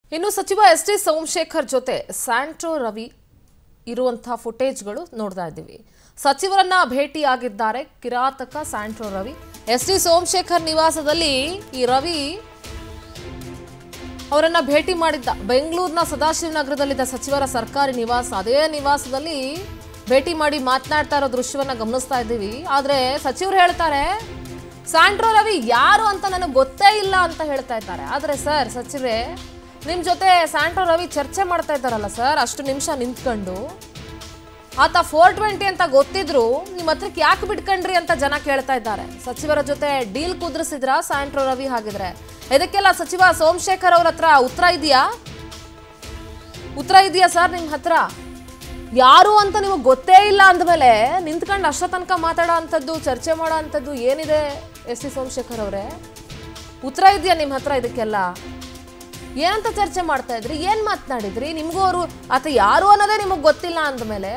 ಇನ್ನು ಸಚಿವ S T Somashekar ಜೊತೆ ಸ್ಯಾಂಟ್ರೋ ರವಿ ಇರುವಂತಹ ಫುಟೇಜ್ಗಳು ನೋಡ್ತಾ ಇದ್ದೀವಿ ಸಚಿವರನ್ನ ಭೇಟಿಯಾಗಿದ್ದಾರೆ ಕಿರಾತಕ Santro Ravi S T Somashekar ನಿವಾಸದಲ್ಲಿ ಈ ರವಿ ಅವರನ್ನ ಭೇಟಿ ಮಾಡಿದ್ದ ಬೆಂಗಳೂರಿನ ಸದಾಶಿವನಗರದಲ್ಲಿದ್ದ ಸಚಿವರ ಸರ್ಕಾರಿ ನಿವಾಸ ಅದೇ ನಿವಾಸದಲ್ಲಿ ಭೇಟಿ ಮಾಡಿ ಮಾತನಾಡ್ತಾ ಇರೋ ದೃಶ್ಯವನ್ನ ಗಮನಿಸ್ತಾ ಇದ್ದೀವಿ ಆದ್ರೆ ಸಚಿವರು ಹೇಳ್ತಾರೆ ಸ್ಯಾಂಟ್ರೋ ರವಿ ಯಾರು ಅಂತ ನನಗೆ ಗೊತ್ತೇ ಇಲ್ಲ ಅಂತ ಹೇಳ್ತಾ ಇದ್ದಾರೆ ಆದ್ರೆ ಸರ್ ಸಚಿವರೇ ನಿಮ್ ಜೊತೆ ಸ್ಯಾಂಟ್ರೋ ರವಿ ಚರ್ಚೆ ಮಾಡ್ತಾ ಇದ್ದಾರಲ್ಲ ಸರ್ ಅಷ್ಟು ನಿಮಿಷ ನಿಂತ್ಕೊಂಡು ಆತ ಫೋರ್ ಟ್ವೆಂಟಿ ಅಂತ ಗೊತ್ತಿದ್ರು ನಿಮ್ಮ ಹತ್ರಕ್ಕೆ ಯಾಕೆ ಬಿಟ್ಕೊಂಡ್ರಿ ಅಂತ ಜನ ಕೇಳ್ತಾ ಇದ್ದಾರೆ ಸಚಿವರ ಜೊತೆ ಡೀಲ್ ಕುದುರಿಸಿದ್ರ ಸ್ಯಾಂಟ್ರೋ ರವಿ ಹಾಗಿದ್ರೆ ಇದಕ್ಕೆಲ್ಲ ಸಚಿವ ಸೋಮಶೇಖರ್ ಅವ್ರ ಹತ್ರ ಉತ್ತರ ಇದೆಯಾ ಉತ್ತರ ಇದೆಯಾ ಸರ್ ನಿಮ್ಮ ಹತ್ರ ಯಾರು ಅಂತ ನಿಮಗೆ ಗೊತ್ತೇ ಇಲ್ಲ ಅಂದಮೇಲೆ ನಿಂತ್ಕೊಂಡು ಅಷ್ಟ ತನಕ ಮಾತಾಡೋ ಅಂಥದ್ದು ಚರ್ಚೆ ಮಾಡೋ ಅಂಥದ್ದು ಏನಿದೆ ಎಸ್ ಸಿ ಸೋಮಶೇಖರ್ ಅವರೇ ಉತ್ತರ ಇದೆಯಾ ನಿಮ್ಮ ಹತ್ರ ಇದಕ್ಕೆಲ್ಲ ಏನಂತ ಚರ್ಚೆ ಮಾಡ್ತಾ ಇದ್ರಿ ಏನ್ ಮಾತನಾಡಿದ್ರಿ ನಿಮಗೂ ಅವರು ಆತ ಯಾರು ಅನ್ನೋದೇ ನಿಮಗೆ ಗೊತ್ತಿಲ್ಲ ಅಂದಮೇಲೆ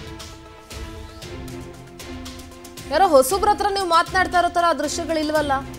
ಯಾರೋ ಹೊಸಬ್ರ ಹತ್ರ ನೀವು ಮಾತನಾಡ್ತಾ ಇರೋ ಥರ ಆ ದೃಶ್ಯಗಳಿಲ್ವಲ್ಲ